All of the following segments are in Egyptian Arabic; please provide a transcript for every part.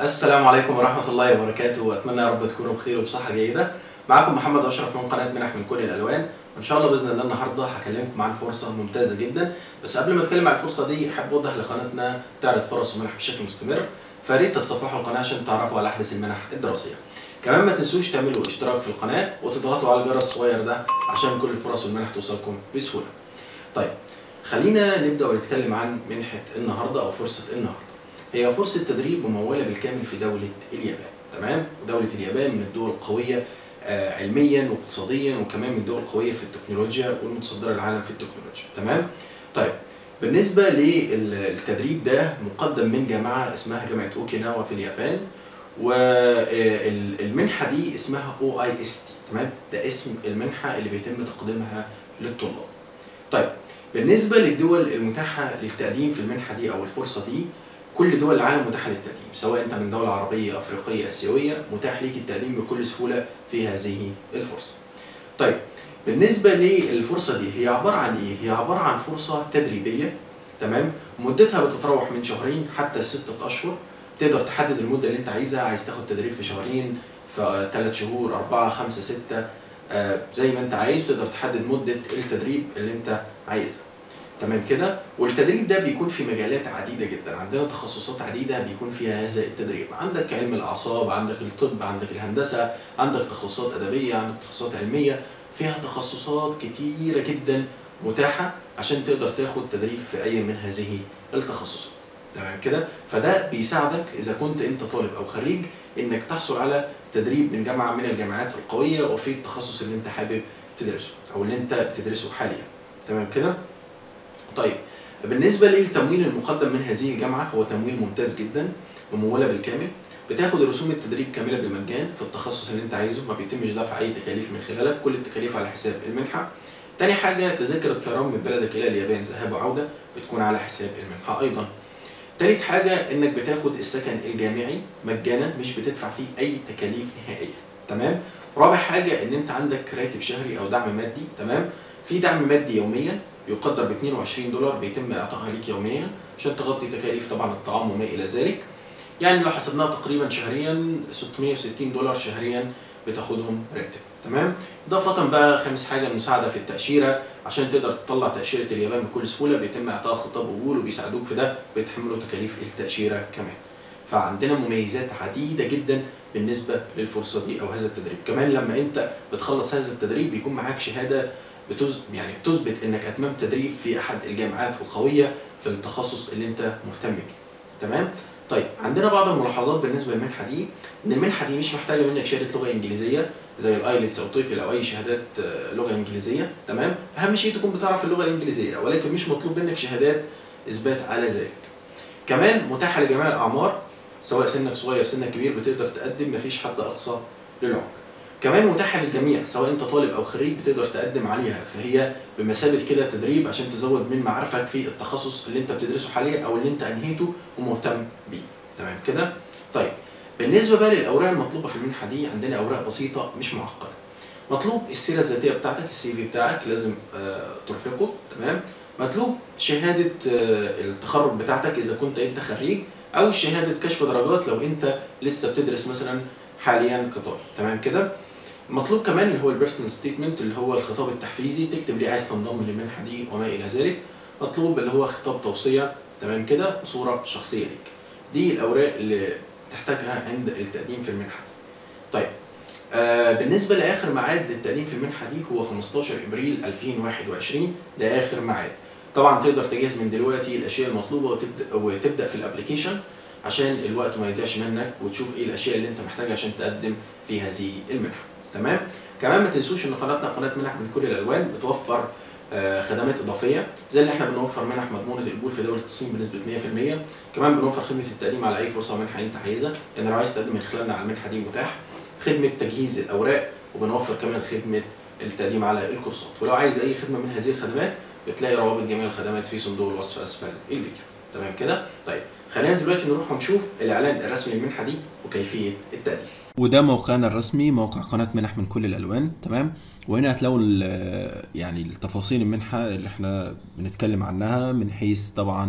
السلام عليكم ورحمة الله وبركاته وأتمنى يا رب تكونوا بخير وبصحة جيدة معكم محمد أشرف من قناة منح من كل الألوان وإن شاء الله بإذن الله النهاردة هكلمكم عن فرصة ممتازة جدا بس قبل ما أتكلم عن الفرصة دي حابب أوضح لقناتنا تعرض فرص المنح بشكل مستمر فريت تتصفحوا القناة عشان تعرفوا على أحدث المنح الدراسية كمان ما تنسوش تعملوا اشتراك في القناة وتضغطوا على الجرس الصغير ده عشان كل الفرص والمنح توصلكم بسهولة طيب خلينا نبدأ ونتكلم عن منحة النهاردة أو فرصة النهاردة هي فرصة تدريب ممولة بالكامل في دولة اليابان تمام ودولة اليابان من الدول القوية آه، علميا واقتصاديا وكمان من الدول القوية في التكنولوجيا والمتصدرة العالم في التكنولوجيا تمام طيب بالنسبة للتدريب ده مقدم من جامعة اسمها جامعة اوكيناوا في اليابان والمنحة دي اسمها او اي اس تي تمام ده اسم المنحة اللي بيتم تقديمها للطلاب طيب بالنسبة للدول المتاحة للتقديم في المنحة دي أو الفرصة دي كل دول العالم متاحة للتقديم سواء أنت من دولة عربية أفريقية آسيوية متاح ليك التقديم بكل سهولة في هذه الفرصة طيب بالنسبة للفرصة دي هي عبارة عن إيه؟ هي عبارة عن فرصة تدريبية تمام مدتها بتتراوح من شهرين حتى ستة أشهر تقدر تحدد المدة اللي أنت عايزها عايز تاخد تدريب في شهرين في ثلاث شهور أربعة خمسة ستة آه، زي ما أنت عايز تقدر تحدد مدة التدريب اللي أنت عايزها تمام كده والتدريب ده بيكون في مجالات عديده جدا عندنا تخصصات عديده بيكون فيها هذا التدريب عندك علم الاعصاب عندك الطب عندك الهندسه عندك تخصصات ادبيه عندك تخصصات علميه فيها تخصصات كتيره جدا متاحه عشان تقدر تاخد تدريب في اي من هذه التخصصات تمام كده فده بيساعدك اذا كنت انت طالب او خريج انك تحصل على تدريب من جامعه من الجامعات القويه وفي التخصص اللي انت حابب تدرسه او اللي انت بتدرسه حاليا تمام كده طيب بالنسبه للتمويل المقدم من هذه الجامعه هو تمويل ممتاز جدا مموله بالكامل بتاخد رسوم التدريب كامله بالمجان في التخصص اللي انت عايزه ما بيتمش دفع اي تكاليف من خلالك كل التكاليف على حساب المنحه تاني حاجه تذاكر الطيران من بلدك الى اليابان ذهاب وعوده بتكون على حساب المنحه ايضا تالت حاجه انك بتاخد السكن الجامعي مجانا مش بتدفع فيه اي تكاليف نهائيه تمام رابع حاجه ان انت عندك راتب شهري او دعم مادي تمام في دعم مادي يوميا يقدر ب 22 دولار بيتم اعطائها ليك يوميا عشان تغطي تكاليف طبعا الطعام وما الى ذلك يعني لو حسبناها تقريبا شهريا 660 دولار شهريا بتاخدهم راتب تمام اضافه بقى خامس حاجه المساعده في التاشيره عشان تقدر تطلع تاشيره اليابان بكل سهوله بيتم اعطاء خطاب قبول وبيساعدوك في ده بيتحملوا تكاليف التاشيره كمان فعندنا مميزات عديده جدا بالنسبه للفرصه دي او هذا التدريب كمان لما انت بتخلص هذا التدريب بيكون معاك شهاده بتز... يعني بتثبت انك اتممت تدريب في احد الجامعات القويه في التخصص اللي انت مهتم بيه تمام طيب عندنا بعض الملاحظات بالنسبه للمنحه دي ان المنحه دي مش محتاجه منك شهاده لغه انجليزيه زي الايلتس او تويفل او اي شهادات آه، لغه انجليزيه تمام اهم شيء تكون بتعرف اللغه الانجليزيه ولكن مش مطلوب منك شهادات اثبات على ذلك كمان متاحه لجميع الاعمار سواء سنك صغير سنك كبير بتقدر تقدم مفيش حد اقصى للعمر كمان متاحه للجميع سواء انت طالب او خريج بتقدر تقدم عليها فهي بمثابه كده تدريب عشان تزود من معارفك في التخصص اللي انت بتدرسه حاليا او اللي انت انهيته ومهتم بيه تمام كده طيب بالنسبه بقى للاوراق المطلوبه في المنحه دي عندنا اوراق بسيطه مش معقده مطلوب السيره الذاتيه بتاعتك السي في بتاعك لازم آه، ترفقه تمام مطلوب شهاده آه، التخرج بتاعتك اذا كنت انت خريج او شهاده كشف درجات لو انت لسه بتدرس مثلا حاليا كطالب تمام كده مطلوب كمان اللي هو البيرسونال ستيتمنت اللي هو الخطاب التحفيزي تكتب ليه عايز تنضم للمنحه دي وما الى ذلك مطلوب اللي هو خطاب توصيه تمام كده وصوره شخصيه ليك دي الاوراق اللي تحتاجها عند التقديم في المنحه دي طيب آه بالنسبه لاخر ميعاد للتقديم في المنحه دي هو 15 ابريل 2021 ده اخر ميعاد طبعا تقدر تجهز من دلوقتي الاشياء المطلوبه وتبدا وتبدا في الابلكيشن عشان الوقت ما يضيعش منك وتشوف ايه الاشياء اللي انت محتاجها عشان تقدم في هذه المنحه تمام كمان ما تنسوش ان قناتنا قناه منح من كل الالوان بتوفر آه، خدمات اضافيه زي اللي احنا بنوفر منح مضمونه القبول في دوله الصين بنسبه 100% كمان بنوفر خدمه التقديم على اي فرصه منحه انت عايزها يعني لو عايز تقدم من خلالنا على المنحه دي متاح خدمه تجهيز الاوراق وبنوفر كمان خدمه التقديم على الكورسات ولو عايز اي خدمه من هذه الخدمات بتلاقي روابط جميع الخدمات في صندوق الوصف اسفل الفيديو تمام كده طيب خلينا دلوقتي نروح ونشوف الاعلان الرسمي للمنحه دي وكيفيه التقديم وده موقعنا الرسمي موقع قناة منح من كل الألوان تمام وهنا هتلاقوا ال- يعني التفاصيل المنحة اللي احنا بنتكلم عنها من حيث طبعا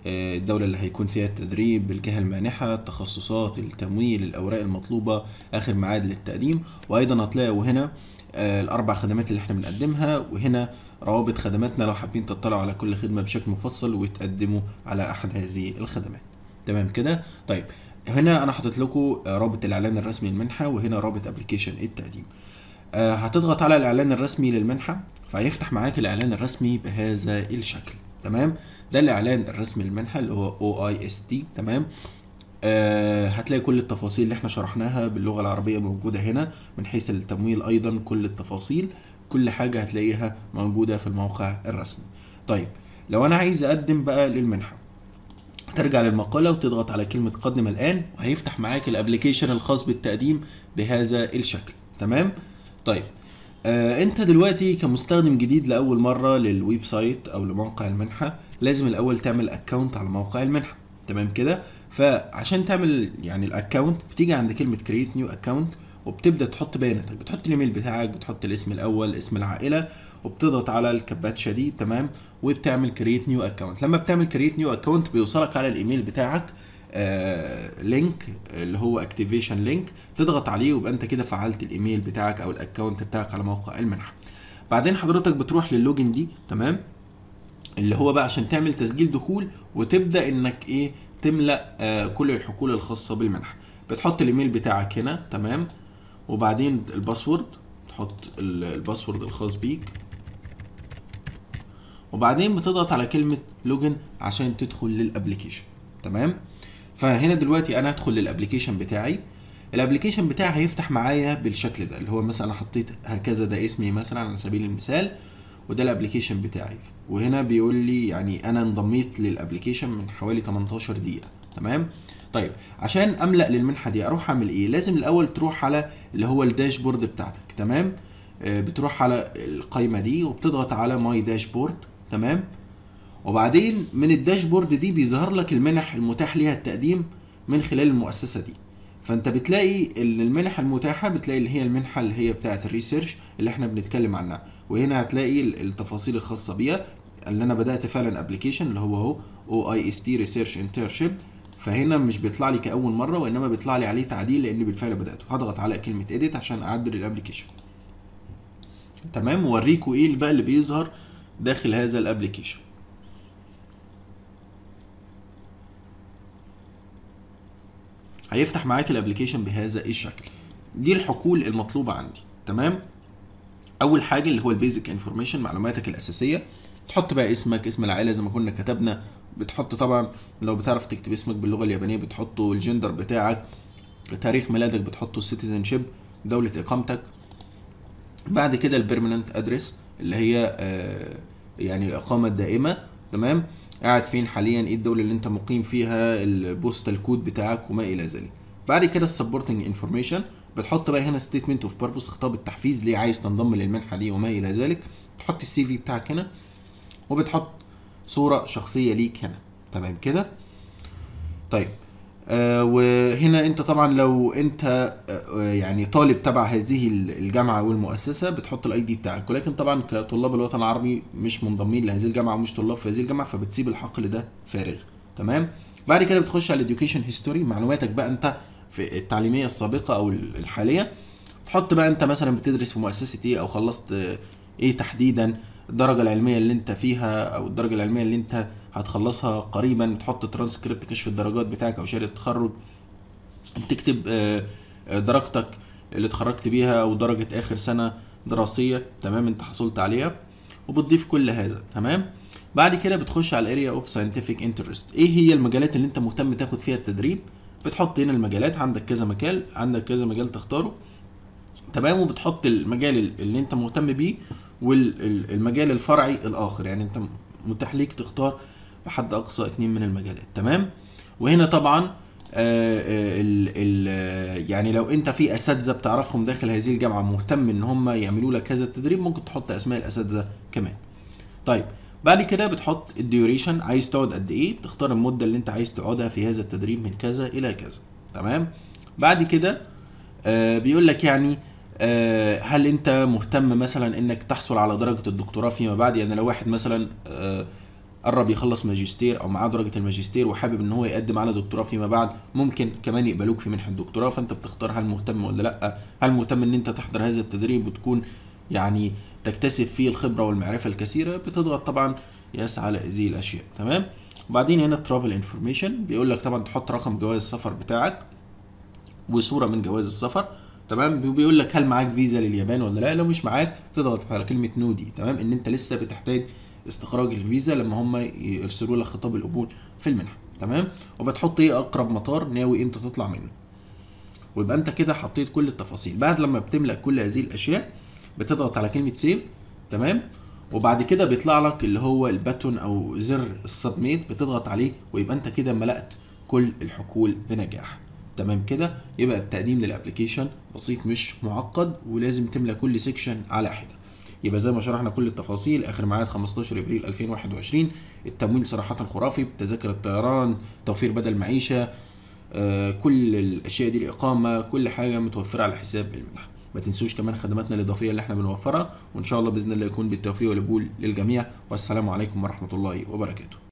آه، الدولة اللي هيكون فيها التدريب الجهة المانحة التخصصات التمويل الأوراق المطلوبة آخر ميعاد للتقديم وأيضا هتلاقوا هنا آه، الأربع خدمات اللي احنا بنقدمها وهنا روابط خدماتنا لو حابين تطلعوا على كل خدمة بشكل مفصل وتقدموا على أحد هذه الخدمات تمام كده طيب هنا أنا حاطط لكم آه، رابط الإعلان الرسمي للمنحة وهنا رابط أبلكيشن التقديم آه، هتضغط على الإعلان الرسمي للمنحة فهيفتح معاك الإعلان الرسمي بهذا الشكل تمام ده الإعلان الرسمي للمنحة اللي هو OIST تمام آه هتلاقي كل التفاصيل اللي احنا شرحناها باللغة العربية موجودة هنا من حيث التمويل أيضا كل التفاصيل كل حاجة هتلاقيها موجودة في الموقع الرسمي طيب لو أنا عايز أقدم بقى للمنحة ترجع للمقالة وتضغط على كلمة قدم الآن وهيفتح معاك الابليكيشن الخاص بالتقديم بهذا الشكل تمام طيب آه انت دلوقتي كمستخدم جديد لاول مره للويب سايت او لموقع المنحه لازم الاول تعمل اكونت على موقع المنحه تمام كده فعشان تعمل يعني الاكونت بتيجي عند كلمه كريت نيو اكونت وبتبدا تحط بياناتك بتحط الايميل بتاعك بتحط الاسم الاول اسم العائله وبتضغط على الكباتشه دي تمام وبتعمل كريت نيو اكونت لما بتعمل كريت نيو اكونت بيوصلك على الايميل بتاعك آه لينك اللي هو اكتيفيشن لينك تضغط عليه ويبقى انت كده فعلت الايميل بتاعك او الاكونت بتاعك على موقع المنحه بعدين حضرتك بتروح للوجن دي تمام اللي هو بقى عشان تعمل تسجيل دخول وتبدا انك ايه تملا آه كل الحقول الخاصه بالمنحه بتحط الايميل بتاعك هنا تمام وبعدين الباسورد تحط ال- الباسورد الخاص بيك وبعدين بتضغط على كلمه لوجن عشان تدخل للابليكيشن تمام فهنا دلوقتي انا هدخل للابليكيشن بتاعي الابليكيشن بتاعي هيفتح معايا بالشكل ده اللي هو مثلا انا حطيت هكذا ده اسمي مثلا على سبيل المثال وده الابليكيشن بتاعي وهنا بيقول لي يعني انا انضميت للابليكيشن من حوالي 18 دقيقه تمام طيب عشان املا للمنحه دي اروح اعمل ايه لازم الاول تروح على اللي هو الداشبورد بتاعتك تمام آه، بتروح على القائمه دي وبتضغط على ماي داشبورد تمام وبعدين من الداشبورد دي بيظهر لك المنح المتاح ليها التقديم من خلال المؤسسه دي فانت بتلاقي ال- المنح المتاحه بتلاقي اللي هي المنحه اللي هي بتاعه الريسيرش اللي احنا بنتكلم عنها وهنا هتلاقي ال- التفاصيل الخاصه بيها اللي انا بدات فعلا ابلكيشن اللي هو اهو او اي اس تي ريسيرش انترشيب فهنا مش بيطلع لي كاول مره وانما بيطلع لي عليه تعديل لان بالفعل بداته هضغط على كلمه اديت عشان اعدل الابلكيشن تمام ووريكوا ايه بقى اللي بيظهر داخل هذا الابلكيشن هيفتح معاك الابلكيشن بهذا الشكل دي الحقول المطلوبه عندي تمام اول حاجه اللي هو البيزك انفورميشن معلوماتك الاساسيه تحط بقى اسمك اسم العائله زي ما كنا كتبنا بتحط طبعا لو بتعرف تكتب اسمك باللغه اليابانيه بتحطه الجندر بتاعك تاريخ ميلادك بتحطه السيتيزن شيب دوله اقامتك بعد كده البيرمننت ادرس اللي هي آه، يعني الاقامه الدائمه تمام قاعد فين حاليا ايه الدوله اللي انت مقيم فيها البوستال كود بتاعك وما الى ذلك بعد كده السبورتنج انفورميشن بتحط بقى هنا ستيتمنت اوف بيربوس خطاب التحفيز ليه عايز تنضم للمنحه دي وما الى ذلك تحط السي في بتاعك هنا وبتحط صوره شخصيه ليك هنا تمام كده طيب آه وهنا انت طبعا لو انت آه يعني طالب تبع هذه الجامعه او المؤسسه بتحط الاي دي بتاعك ولكن طبعا كطلاب الوطن العربي مش منضمين لهذه الجامعه ومش طلاب في هذه الجامعه فبتسيب الحقل ده فارغ تمام بعد كده بتخش على الاديوكيشن هيستوري معلوماتك بقى انت في التعليميه السابقه او الحاليه تحط بقى انت مثلا بتدرس في مؤسسه ايه او خلصت آه، ايه تحديدا الدرجه العلميه اللي انت فيها او الدرجه العلميه اللي انت هتخلصها قريبا بتحط ترانسكريبت كشف الدرجات بتاعك او شهاده تخرج تكتب آه، آه، درجتك اللي اتخرجت بيها او درجه اخر سنه دراسيه تمام انت حصلت عليها وبتضيف كل هذا تمام بعد كده بتخش على الاريا اوف ساينتفك انترست ايه هي المجالات اللي انت مهتم تاخد فيها التدريب بتحط هنا المجالات عندك كذا مجال عندك كذا مجال تختاره تمام وبتحط المجال اللي انت مهتم بيه والمجال الفرعي الاخر يعني انت متاح ليك تختار بحد اقصى اتنين من المجالات تمام وهنا طبعا آه، آه، ال ال يعني لو انت في اساتذه بتعرفهم داخل هذه الجامعه مهتم ان هم يعملوا لك هذا التدريب ممكن تحط اسماء الاساتذه كمان طيب بعد كده بتحط الديوريشن عايز تقعد قد ايه بتختار المده اللي انت عايز تقعدها في هذا التدريب من كذا الى كذا تمام بعد كده آه بيقول لك يعني آه هل انت مهتم مثلا انك تحصل على درجه الدكتوراه فيما بعد يعني لو واحد مثلا آه قرب يخلص ماجستير او معاه درجه الماجستير وحابب ان هو يقدم على دكتوراه فيما بعد ممكن كمان يقبلوك في منحه دكتوراه فانت بتختار هل مهتم ولا لا هل مهتم ان انت تحضر هذا التدريب وتكون يعني تكتسب فيه الخبره والمعرفه الكثيره بتضغط طبعا يس على هذه الاشياء تمام وبعدين هنا ترافل انفورميشن بيقول لك طبعا تحط رقم جواز السفر بتاعك وصوره من جواز السفر تمام بيقول لك هل معاك فيزا لليابان ولا لا لو مش معاك تضغط على كلمه نو دي تمام ان انت لسه بتحتاج استخراج الفيزا لما هم يرسلوا لك خطاب القبول في المنحه تمام وبتحط ايه اقرب مطار ناوي انت تطلع منه ويبقى انت كده حطيت كل التفاصيل بعد لما بتملأ كل هذه الاشياء بتضغط على كلمه سيف تمام وبعد كده بيطلع لك اللي هو الباتون او زر السبميت بتضغط عليه ويبقى انت كده ملأت كل الحقول بنجاح تمام كده يبقى التقديم للابلكيشن بسيط مش معقد ولازم تملى كل سيكشن على حده يبقى زي ما شرحنا كل التفاصيل اخر ميعاد 15 ابريل 2021 التمويل صراحه خرافي بتذاكر الطيران توفير بدل معيشه آه كل الاشياء دي الاقامه كل حاجه متوفره على حساب المنحه ما تنسوش كمان خدماتنا الاضافيه اللي احنا بنوفرها وان شاء الله باذن الله يكون بالتوفيق والقبول للجميع والسلام عليكم ورحمه الله وبركاته